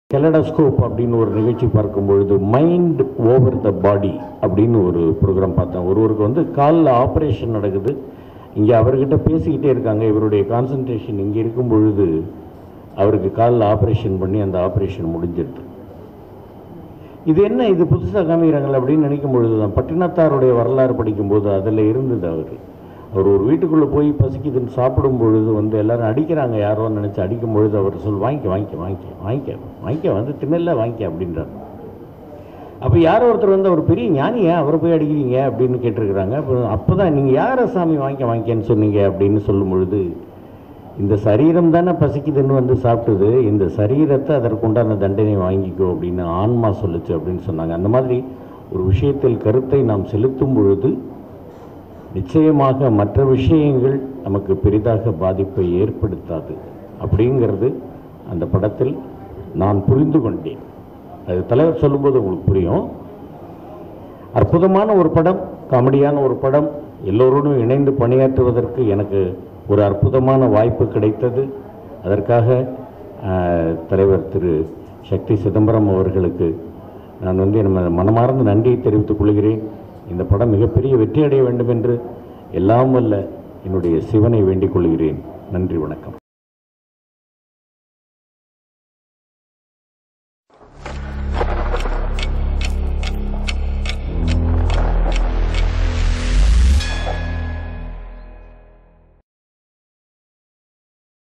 கெலடாஸ்கோப் அப்படின்னு ஒரு நிகழ்ச்சி பார்க்கும் பொழுது மைண்ட் ஓவர் த பாடி அப்படின்னு ஒரு ப்ரோக்ராம் பார்த்தேன் ஒருவருக்கு வந்து காலில் ஆப்ரேஷன் நடக்குது இங்கே அவர்கிட்ட பேசிக்கிட்டே இருக்காங்க இவருடைய கான்சன்ட்ரேஷன் இங்கே இருக்கும் பொழுது அவருக்கு காலில் ஆப்ரேஷன் பண்ணி அந்த ஆப்ரேஷன் முடிஞ்சிடுது இது என்ன இது புதுசாக காமிக்கிறாங்களே அப்படின்னு நினைக்கும் பொழுது தான் பட்டினத்தாருடைய வரலாறு படிக்கும்போது அதில் இருந்தது அவர் அவர் ஒரு வீட்டுக்குள்ளே போய் பசிக்குதுன்னு சாப்பிடும் பொழுது வந்து எல்லாரும் அடிக்கிறாங்க யாரோ நினச்சி அடிக்கும் பொழுது அவர் சொல் வாங்கிக்க வாங்கிக்க வாங்கிக்க வாங்கிக்க வாங்கிக்க வந்து தின்னல வாங்கிக்க அப்படின்றார் அப்போ யாரோ ஒருத்தர் வந்து அவர் பெரிய ஞானியா அவரை போய் அடிக்கிறீங்க அப்படின்னு கேட்டிருக்கிறாங்க அப்போ அப்போ தான் நீங்கள் யாரை சாமி வாங்கிக்க வாங்கிக்கன்னு சொன்னீங்க அப்படின்னு சொல்லும் பொழுது இந்த சரீரம் தானே பசிக்குதுன்னு வந்து சாப்பிட்டது இந்த சரீரத்தை அதற்குண்டான தண்டனை வாங்கிக்கோ அப்படின்னு ஆன்மா சொல்லுச்சு அப்படின்னு சொன்னாங்க அந்த மாதிரி ஒரு விஷயத்தில் கருத்தை நாம் செலுத்தும் பொழுது நிச்சயமாக மற்ற விஷயங்கள் நமக்கு பெரிதாக பாதிப்பை ஏற்படுத்தாது அப்படிங்கிறது அந்த படத்தில் நான் புரிந்து கொண்டேன் அது தலைவர் சொல்லும்போது உங்களுக்கு புரியும் அற்புதமான ஒரு படம் காமெடியான ஒரு படம் எல்லோரோடும் இணைந்து பணியாற்றுவதற்கு எனக்கு ஒரு அற்புதமான வாய்ப்பு கிடைத்தது அதற்காக ஆஹ், தலைவர் திரு சக்தி சிதம்பரம் அவர்களுக்கு நான் வந்து நம்ம மனமார்ந்த நன்றியை தெரிவித்துக் கொள்கிறேன் இந்த படம் மிகப்பெரிய வெற்றி அடைய வேண்டும் என்று எல்லாம் வல்ல என்னுடைய சிவனை வேண்டிக் கொள்கிறேன் நன்றி வணக்கம்